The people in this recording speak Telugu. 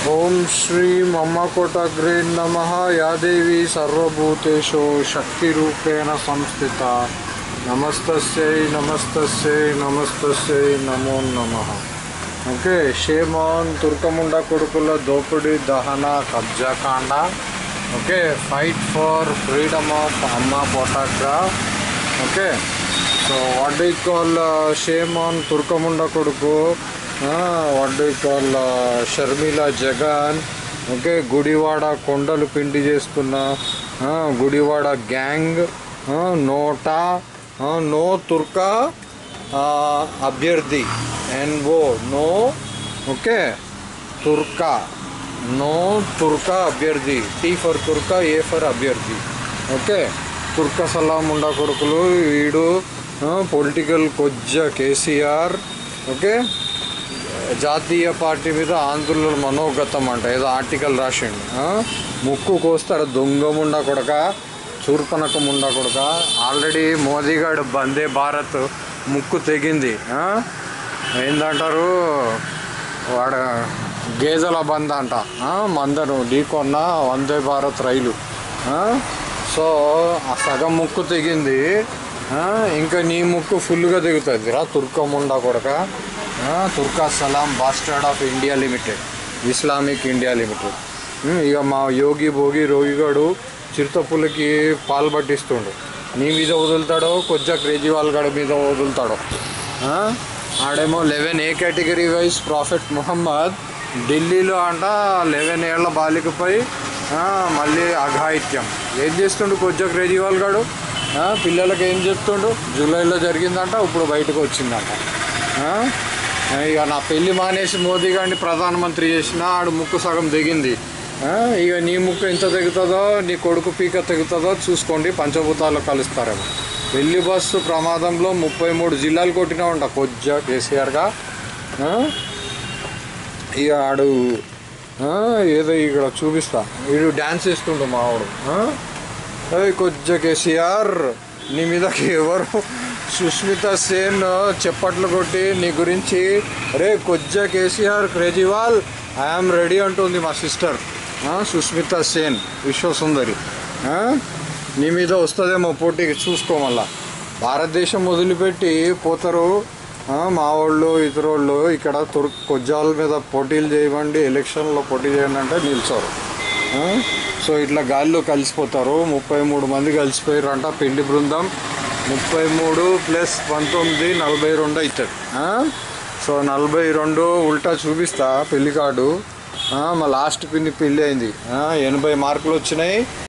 ఓం శ్రీ మమ్మకోటగ్రే నమ యాదేవి సర్వభూతేషు శక్తిరూపేణ సంస్థిత నమస్తస్యై నమస్తస్యై నమస్తస్యై నమో నమ ఓకే షేమాన్ తుర్కముండ కొడుకుల దోపిడి దహన కబ్జాకాండ okay fight for freedom of అమ్మ పోటాగ్రా okay so what do call shame on తుర్కముండ కొడుకు what do call Sharmila Jagan okay Gudivada కొండలు పిండి చేసుకున్న ఆ, గుడివాడ గ్యాంగ్ ఆ, నోటా ఆ, నో తుర్కా ఆ, అభ్యర్థి ఎన్ఓ నో ఓకే తుర్కా నో తుర్కా అభ్యర్థి టీ ఫర్ తుర్కా ఏ ఫర్ అభ్యర్థి ఓకే తుర్క సలాం ఉండా కొడుకులు వీడు పొలిటికల్ కొజ్జ కేసీఆర్ ఓకే జాతీయ పార్టీ మీద ఆంధ్రుల మనోగతం అంట ఏదో ఆర్టికల్ రాసిండు ఆ? ముక్కు కోస్తాడు దొంగముండ కొడక చూర్పనకముండ కొడక ఆల్రెడీ మోదీ గారు వందే భారత్ ముక్కు తెగింది ఆ? ఏందంటారు వాడ గేదెల బంద అంట ఆ? మందను ఢీకొన్న వందే భారత్ రైలు ఆ? సో ఆ సగం ముక్కు తెగింది ఆ? ఇంకా నీ ముక్కు ఫుల్గా దిగుతుంది రా తుర్కముండా కొడక ఆ? తుర్కా సలాం bastard of India limited Islamic India limited um, ఇక మా యోగి భోగి రోగిగాడు చిరుతపులకి పాలు పట్టిస్తుండు నీ మీద వదులుతాడో కొద్దిగా కేజ్రీవాల్ గడి మీద వదులుతాడో ఆ? ఆడేమో eleven A category wise profit Muhammad ఢిల్లీలో అంట లెవెన్ ఏళ్ల బాలికపై ఆ, మళ్ళీ అఘాయిత్యం ఏం చేస్తుండు కొద్దిగా కేజ్రీవాల్ గాడు ఆ, పిల్లలకి ఏం చెప్తుండు జూలైలో జరిగిందంట ఇప్పుడు బయటకు వచ్చిందంట ఆ? ఇక నా పెళ్లి మానేసి మోదీ గారిని ప్రధానమంత్రి చేసిన ఆడు ముక్కు సగం దిగింది ఆ, ఇక నీ ముక్కు ఎంత తెగుతుందో నీ కొడుకు పీక తెగుతుందో చూసుకోండి పంచభూతాలు కలుస్తారేమో పెళ్లి బస్సు ప్రమాదంలో ముప్పై మూడు జిల్లాలు కొట్టినా ఉంట కొద్దిగా కేసీఆర్గా ఆ? ఇక ఆడు ఆ, ఏదో ఇక్కడ చూపిస్తా వీడు డ్యాన్స్ వేస్తుండు మావాడు ఆ? ఏయ్ కొద్దిగా కేసీఆర్ నీ మీదకి ఎవరు సుష్మిత సేన్ చెప్పట్లు కొట్టి నీ గురించి రే కొద్దిగా కేసీఆర్ కేజ్రీవాల్ ఐఆమ్ రెడీ అంటుంది మా సిస్టర్ సుష్మిత సేన్ విశ్వసుందరి ఆ? నీ మీద వస్తుందేమో పోటీకి చూసుకో మళ్ళా భారతదేశం వదిలిపెట్టి పోతారు ఆ, మా వాళ్ళు ఇతరులు ఇక్కడ తుర్ కొజ్జాల మీద పోటీలు చేయమండి ఎలక్షన్లో పోటీ చేయండి అంటే నిల్చోరు ఆ? సో ఇట్లా గాలిలో కలిసిపోతారు ముప్పై మూడు మంది కలిసిపోయారంట పెళ్లి బృందం ముప్పై మూడు ప్లస్ పంతొమ్మిది నలభై రెండు అవుతుంది ఆ? సో నలభై రెండు ఉల్టా చూపిస్తా పెళ్లి కార్డు ఆ, మా లాస్ట్ పిన్ని పెళ్ళి అయింది ఆ, ఎనభై మార్కులు వచ్చినాయి